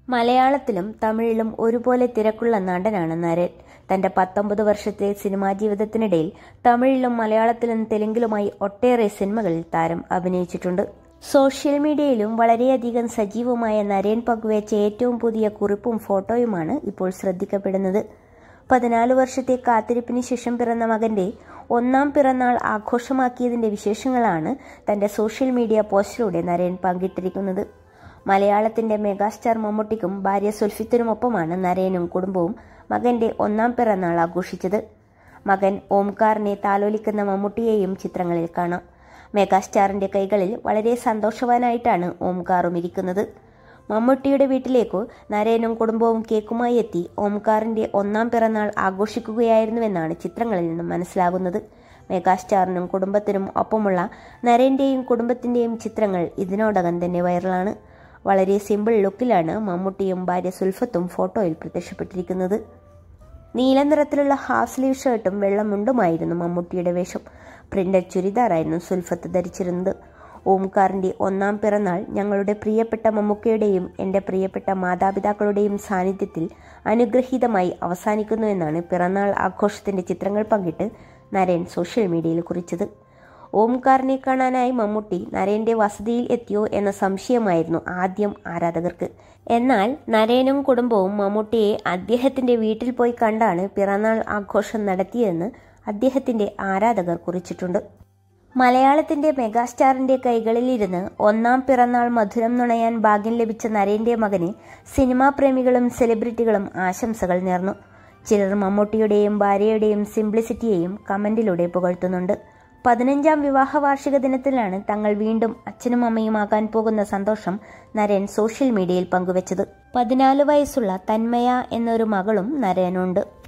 മലയാളത്തിലും തമിഴിലും ഒരുപോലെ തിരക്കുള്ള നടനാണ് നരൻ തന്റെ പത്തൊമ്പത് വർഷത്തെ സിനിമാ ജീവിതത്തിനിടയിൽ തമിഴിലും മലയാളത്തിലും തെലുങ്കിലുമായി ഒട്ടേറെ സിനിമകളിൽ താരം അഭിനയിച്ചിട്ടുണ്ട് സോഷ്യൽ മീഡിയയിലും വളരെയധികം സജീവമായ നരേൻ പങ്കുവച്ച ഏറ്റവും പുതിയ കുറിപ്പും ഫോട്ടോയുമാണ് ഇപ്പോൾ ശ്രദ്ധിക്കപ്പെടുന്നത് പതിനാല് വർഷത്തെ കാത്തിരിപ്പിന് ശേഷം പിറന്ന മകന്റെ ഒന്നാം പിറന്നാൾ ആഘോഷമാക്കിയതിന്റെ വിശേഷങ്ങളാണ് തന്റെ സോഷ്യൽ മീഡിയ പോസ്റ്റിലൂടെ നരേൻ പങ്കിട്ടിരിക്കുന്നത് മലയാളത്തിന്റെ മെഗാസ്റ്റാർ മമ്മൂട്ടിക്കും ഭാര്യ സുൽഫിത്തിനുമൊപ്പമാണ് നരേനും കുടുംബവും മകന്റെ ഒന്നാം പിറന്നാൾ ആഘോഷിച്ചത് മകൻ ഓംകാറിനെ താലോലിക്കുന്ന മമ്മൂട്ടിയെയും ചിത്രങ്ങളിൽ കാണാം മെഗാസ്റ്റാറിന്റെ കൈകളിൽ വളരെ സന്തോഷവാനായിട്ടാണ് ഓംകാറും ഇരിക്കുന്നത് മമ്മൂട്ടിയുടെ വീട്ടിലേക്കു നരേനും കുടുംബവും കേക്കുമായി എത്തി ഓംകാറിന്റെ ഒന്നാം പിറന്നാൾ ആഘോഷിക്കുകയായിരുന്നുവെന്നാണ് ചിത്രങ്ങളിൽ നിന്നും മനസ്സിലാകുന്നത് മെഗാസ്റ്റാറിനും കുടുംബത്തിനും ഒപ്പമുള്ള നരേന്റെയും കുടുംബത്തിന്റെയും ചിത്രങ്ങൾ ഇതിനോടകം തന്നെ വൈറലാണ് വളരെ സിമ്പിൾ ലുക്കിലാണ് മമ്മൂട്ടിയും ഭാര്യ സുൽഫത്തും ഫോട്ടോയിൽ പ്രത്യക്ഷപ്പെട്ടിരിക്കുന്നത് നീല നിറത്തിലുള്ള ഹാഫ് സ്ലീവ് ഷർട്ടും വെള്ളമുണ്ടുമായിരുന്നു മമ്മൂട്ടിയുടെ വേഷം പ്രിന്റഡ് ചുരിദാറായിരുന്നു സുൽഫത്ത് ധരിച്ചിരുന്നത് ഓംകാറിന്റെ ഒന്നാം പിറന്നാൾ ഞങ്ങളുടെ പ്രിയപ്പെട്ട മമ്മൂക്കയുടെയും എൻ്റെ പ്രിയപ്പെട്ട മാതാപിതാക്കളുടെയും സാന്നിധ്യത്തിൽ അനുഗ്രഹീതമായി അവസാനിക്കുന്നു എന്നാണ് പിറന്നാൾ ആഘോഷത്തിന്റെ ചിത്രങ്ങൾ പങ്കിട്ട് നരേൻ സോഷ്യൽ മീഡിയയിൽ കുറിച്ചത് ഓംകാറിനെ കാണാനായി മമ്മൂട്ടി നരേന്റെ വസതിയിൽ എത്തിയോ എന്ന സംശയമായിരുന്നു ആദ്യം ആരാധകർക്ക് എന്നാൽ നരേനും കുടുംബവും മമ്മൂട്ടിയെ അദ്ദേഹത്തിന്റെ വീട്ടിൽ പോയി കണ്ടാണ് പിറന്നാൾ ആഘോഷം നടത്തിയതെന്ന് അദ്ദേഹത്തിന്റെ ആരാധകർ കുറിച്ചിട്ടുണ്ട് മലയാളത്തിന്റെ മെഗാസ്റ്റാറിന്റെ കൈകളിലിരുന്ന് ഒന്നാം പിറന്നാൾ മധുരം നുണയാൻ ഭാഗ്യം ലഭിച്ച നരേന്റെ മകന് സിനിമാ പ്രേമികളും സെലിബ്രിറ്റികളും ആശംസകൾ നേർന്നു ചിലർ മമ്മൂട്ടിയുടെയും ഭാര്യയുടെയും സിംപ്ലിസിറ്റിയെയും കമന്റിലൂടെ പുകഴ്ത്തുന്നുണ്ട് പതിനഞ്ചാം വിവാഹ വാർഷിക ദിനത്തിലാണ് തങ്ങൾ വീണ്ടും അച്ഛനും അമ്മയുമാകാൻ പോകുന്ന സന്തോഷം നരൻ സോഷ്യൽ മീഡിയയിൽ പങ്കുവച്ചത് പതിനാല് വയസ്സുള്ള തന്മയ എന്നൊരു മകളും നരനുണ്ട്